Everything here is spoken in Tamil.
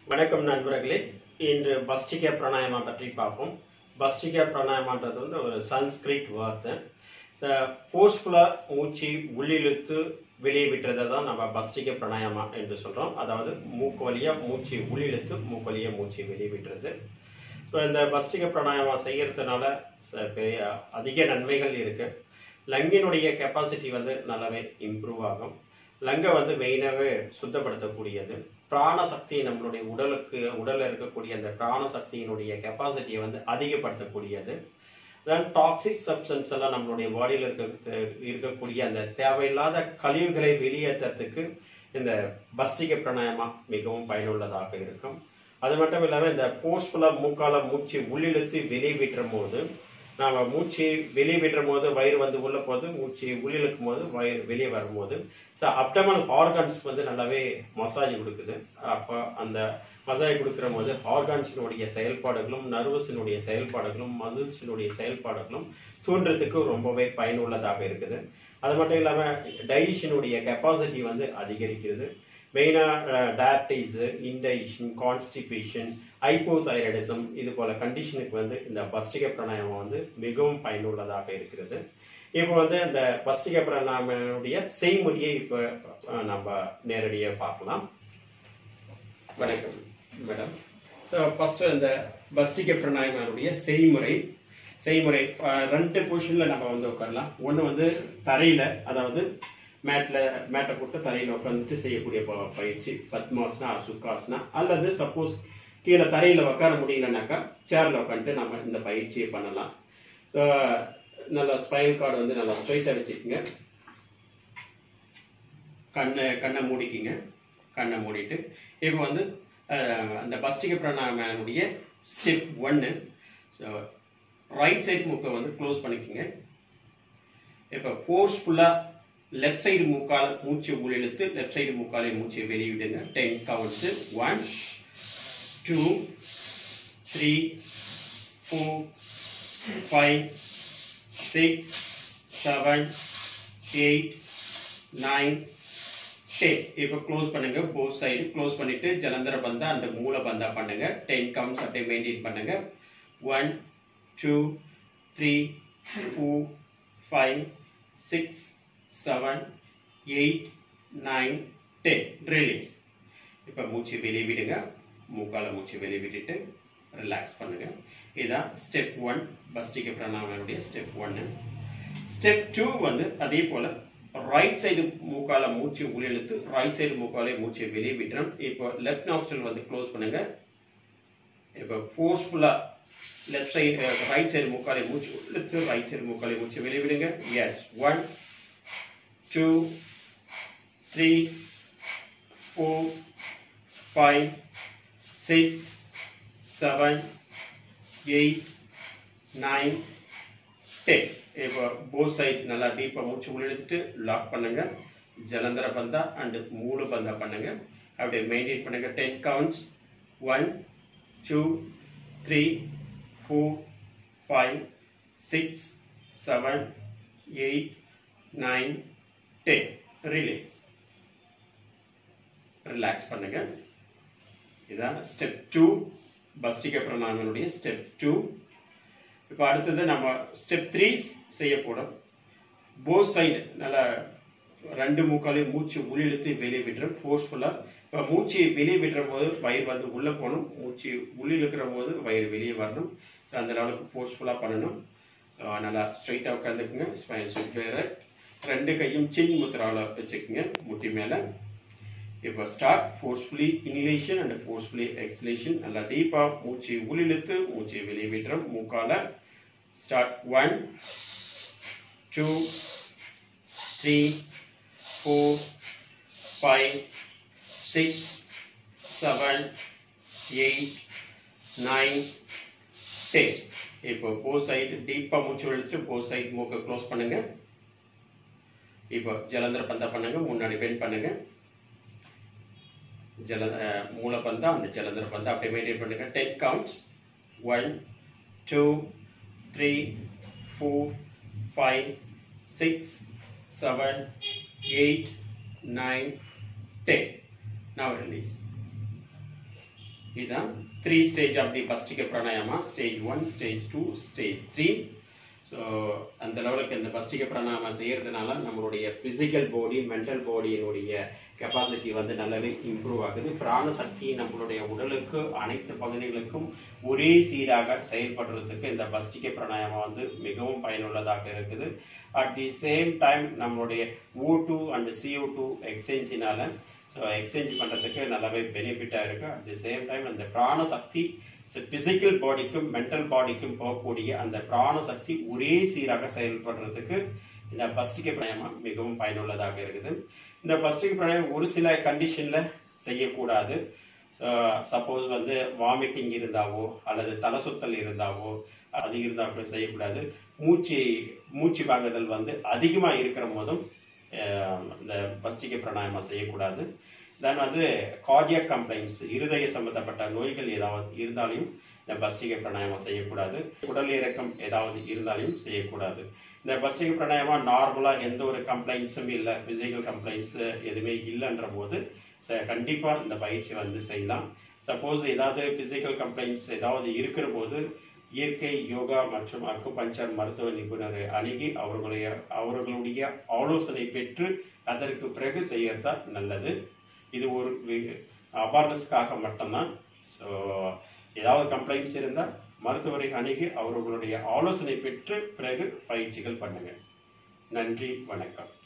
வணக்கம் நண்பர்களே இன்று பஸ்டிகா பிராணாயமா பற்றி பார்ப்போம் பஸ்டிகா பிராணாயமான்றது வந்து ஒரு சன்ஸ்கிரிட் வார்த்தை ஃபோர்ஸ்ஃபுல்லாக மூச்சு உள்ளிழுத்து வெளியே விட்டுறதை தான் நம்ம பஸ்டிக பிராணாயாமா என்று சொல்கிறோம் அதாவது மூக்கு வழியாக மூச்சு உள்ளிழுத்து மூக்கு வழியாக மூச்சு வெளியே விட்டுறது ஸோ இந்த பஸ்டிக பிராணாயாமா செய்யறதுனால ச- பெரிய அதிக நன்மைகள் இருக்கு லங்கினுடைய கெப்பாசிட்டி வந்து நல்லாவே இம்ப்ரூவ் ஆகும் லங்கை வந்து மெயினாகவே சுத்தப்படுத்தக்கூடியது பிராண சக்தி நம்மளுடைய உடலுக்கு உடல்ல இருக்கக்கூடிய அந்த பிராண சக்தியினுடைய கெப்பாசிட்டியை வந்து அதிகப்படுத்தக்கூடியது தென் டாக்ஸிக் சப்ஸ்டன்ஸ் எல்லாம் நம்மளுடைய பாடியில் இருக்க இருக்கக்கூடிய அந்த தேவையில்லாத கழிவுகளை வெளியேற்றத்துக்கு இந்த பஸ்டிக பிராணாயமா மிகவும் பயனுள்ளதாக இருக்கும் அது மட்டும் இல்லாமல் இந்த போஸ்ட்ஃபுல்லாக மூக்கால மூச்சு உள்ளிழுத்து வெளியே விட்டுரும் போது நாம மூச்சு வெளியே விடுறும் போது வயிறு வந்து உள்ள போது மூச்சு உள்ளிழுக்கும் போது வயிறு வெளியே வரும்போது ஸோ அப்டமல் ஆர்கான்ஸ் வந்து நல்லாவே மசாஜ் கொடுக்குது அப்போ அந்த மசாஜ் கொடுக்குற போது ஆர்கான்ஸினுடைய செயல்பாடுகளும் நர்வஸினுடைய செயல்பாடுகளும் மசில்ஸினுடைய செயல்பாடுகளும் தூண்டுறதுக்கு ரொம்பவே பயனுள்ளதாக இருக்குது அது மட்டும் இல்லாமல் டைஜஷனுடைய கெப்பாசிட்டி வந்து அதிகரிக்கிறது மெயினாக டயபிட்டிஸ் இன்டைஜஷன் கான்ஸ்டிபேஷன் ஹைப்போதைராய்டிசம் இது போல கண்டிஷனுக்கு வந்து இந்த பஸ்டிக பிராணாயாமம் வந்து மிகவும் பயனுள்ளதாக இருக்கிறது இப்போ வந்து இந்த பஸ்டிக பிராணாயாமனுடைய செய்முறையை இப்போ அஹ், நம்ம நேரடியாக பார்க்கலாம் வணக்கம் மேடம் ஸோ ஃபர்ஸ்ட் இந்த பஸ்டிக பிராணாயாமனுடைய செய்முறை செய்முறை அஹ், ரெண்டு பொசிஷனில் நம்ம வந்து உட்காரலாம் ஒன்று வந்து தரையில் அதாவது மேட்டில் மேட்டை போட்டு தரையில் உட்காந்துட்டு செய்யக்கூடிய ப- பயிற்சி பத்மாசனா சுக்காசனா அல்லது சப்போஸ் கீழே தரையில் உட்கார முடியலனாக்கா சேரில் உட்காந்துட்டு நம்ம இந்த பயிற்சியை பண்ணலாம் ஸோ நல்லா ஸ்பைனல் கார்டு வந்து நல்லா ஸ்ட்ரைட்டாக வச்சுக்கோங்க கண்ணை கண்ணை மூடிக்கிங்க கண்ணை மூடிட்டு இப்போ வந்து அஹ், அந்த பஸ்டிக பிராணாயாமனுடைய ஸ்டெப் ஒன்று ஸோ ரைட் சைடு மூக்கை வந்து க்ளோஸ் பண்ணிக்கோங்க இப்போ ஃபோர்ஸ்ஃபுல்லாக லெஃப்ட் சைடு மூக்கால் மூச்சு உள்ளிழுத்து லெஃப்ட் சைடு மூக்காலே மூச்சை வெளியிடுங்க ten counts one two three four five six seven eight nine ten இப்போ க்ளோஸ் பண்ணுங்க போத் சைடு க்ளோஸ் பண்ணிட்டு ஜலந்தர பந்தா அந்த மூல பந்தா பண்ணுங்க டென் கவுண்ட்ஸ் அப்படியே மெயின்டைன் பண்ணுங்க one two three four five six seven eight nine ten release இப்போ மூச்சு வெளியே விடுங்க மூக்கால மூச்சு வெளியே விட்டுட்டு ரிலாக்ஸ் பண்ணுங்க இதான் ஸ்டெப் ஒன் பஸ்டிக பிராணாமனுடைய ஸ்டெப் ஒன்னு ஸ்டெப் டூ வந்து அதே போல ரைட் சைடு மூக்கால மூச்சு உள்ளிழுத்து ரைட் சைடு மூக்காலே மூச்சை வெளியே விட்டுறோம் இப்போ லெஃப்ட் நாஸ்டல் வந்து க்ளோஸ் பண்ணுங்க இப்போ ஃபோர்ஸ்ஃபுல்லா லெஃப்ட் சைடு ரைட் சைடு மூக்காலே மூச்சு உள்ளிழுத்து ரைட் சைடு மூக்காலே மூச்சு வெளியே விடுங்க yes one two three four five six seven eight nine ten இப்போ போத் சைட் நல்லா டீப்பாக மூச்சு உள்ள இழுத்துட்டு லாக் பண்ணுங்க ஜலந்தர பந்தா அண்டு மூணு பந்தா பண்ணுங்க அப்படியே மெயின்டைன் பண்ணுங்க ten counts one two three four five six seven eight nine ten release relax பண்ணுங்க இதான் ஸ்டெப் டூ பஸ்டிக பிரணாமனுடைய ஸ்டெப் டூ இப்போ அடுத்தது நம்ம ஸ்டெப் த்ரீ செய்ய போறோம் போத் சைடு நல்லா ரெண்டு மூக்காலையும் மூச்சு உள்ளிழுத்து வெளியே விட்டுரும் ஃபோர்ஸ்ஃபுல்லாக இப்போ மூச்சு வெளியே விடுற போது வயிறு வந்து உள்ளே போகணும் மூச்சு உள்ளிழுக்கிற போது வயிறு வெளியே வரணும் ஸோ அந்த லெவலுக்கு ஃபோர்ஸ்ஃபுல்லாக பண்ணணும் ஸோ நல்லா ஸ்ட்ரைட்டாக உட்காந்துக்குங்க ஸ்பைன் சுற்றுற ரெண்டு கையும் சின் முத்திரால வச்சுக்கோங்க முட்டி மேலே இப்போ start forcefully inhalation and forcefully exhalation நல்லா டீப்பாக மூச்சு உள்ளிழுத்து மூச்சு வெளியே விடுறோம் மூக்கால start one two three four five six seven eight nine ten இப்போ போ சைடு டீப்பாக மூச்சு இழுத்துட்டு போ சைடு மூக்கை க்ளோஸ் பண்ணுங்க இப்போ ஜலந்தர பந்தா பண்ணுங்க முன்னாடி பெண்ட் பண்ணுங்க ஜல அஹ், மூல பந்தா அந்த ஜலந்தர பந்தா அப்படியே மெயின்டைன் பண்ணுங்க ten counts one two three four five six seven eight nine ten now release இதுதான் three stage of the Bhastrika pranayama stage one stage two stage three so அந்த லெவலுக்கு இந்த பஸ்டிக பிராணாயாமா செய்யறதுனால நம்மளுடைய பிசிக்கல் பாடி மென்டல் பாடியினுடைய கெப்பாசிட்டி வந்து நல்லாவே இம்ப்ரூவ் ஆகுது பிராண சக்தி நம்மளுடைய உடலுக்கு அனைத்து பகுதிகளுக்கும் ஒரே சீராக செயல்படுறதுக்கு இந்த பஸ்டிக பிராணாயாமா வந்து மிகவும் பயனுள்ளதாக இருக்குது அட் தி சேம் டைம் நம்மளுடைய O two and CO two எக்ஸ்சேஞ்சினால ஸோ எக்ஸ்சேஞ்ச் பண்ணுறதுக்கு நல்லாவே பெனிஃபிட்டாக இருக்கு அட் தி சேம் டைம் அந்த பிராண சக்தி பிசிக்கல் பாடிக்கும் மென்டல் பாடிக்கும் போகக்கூடிய அந்த பிராண சக்தி ஒரே சீராக செயல்படுறதுக்கு இந்த பஸ்டிக பிராணாயாமம் மிகவும் பயனுள்ளதாக இருக்குது இந்த பஸ்டிக பிராணாயாமம் ஒரு சில கண்டிஷனில் செய்யக்கூடாது சப்போஸ் வந்து வாமிட்டிங் இருந்தாவோ அல்லது தலை சுத்தல் இருந்தாவோ அது இருந்தால் கூட செய்யக்கூடாது மூச்சு மூச்சு வாங்குதல் வந்து அதிகமாக இருக்கிற போதும் அஹ், இந்த பஸ்டிக பிராணாயாமம் செய்யக்கூடாது தென் வந்து கார்டியக் கம்ப்ளைண்ட்ஸ் இருதய சம்பந்தப்பட்ட நோய்கள் ஏதாவது இருந்தாலும் இந்த பஸ்டிக பிராணாயாமம் செய்யக்கூடாது உடல் இறக்கம் ஏதாவது இருந்தாலும் செய்யக்கூடாது இந்த பஸ்டிக பிராணாயாமம் நார்மலாக எந்த ஒரு கம்ப்ளைண்ட்ஸும் இல்லை பிசிக்கல் கம்ப்ளைண்ட்ஸ் எதுவுமே இல்லைன்ற போது ச- கண்டிப்பா இந்த பயிற்சி வந்து செய்யலாம் சப்போஸ் ஏதாவது பிசிக்கல் கம்ப்ளைண்ட்ஸ் ஏதாவது இருக்கிற போது இயற்கை யோகா மற்றும் அக்குபஞ்சர் மருத்துவ நிபுணரை அணுகி அவர்களுடைய அவர்களுடைய ஆலோசனை பெற்று அதற்கு பிறகு செய்யறதா நல்லது இது ஒரு அவேர்னஸ்க்காக மட்டும்தான் ஸோ ஏதாவது கம்ப்ளைண்ட்ஸ் இருந்தால் மருத்துவரை அணுகி அவர்களுடைய ஆலோசனை பெற்று பிறகு பயிற்சிகள் பண்ணுங்க நன்றி வணக்கம்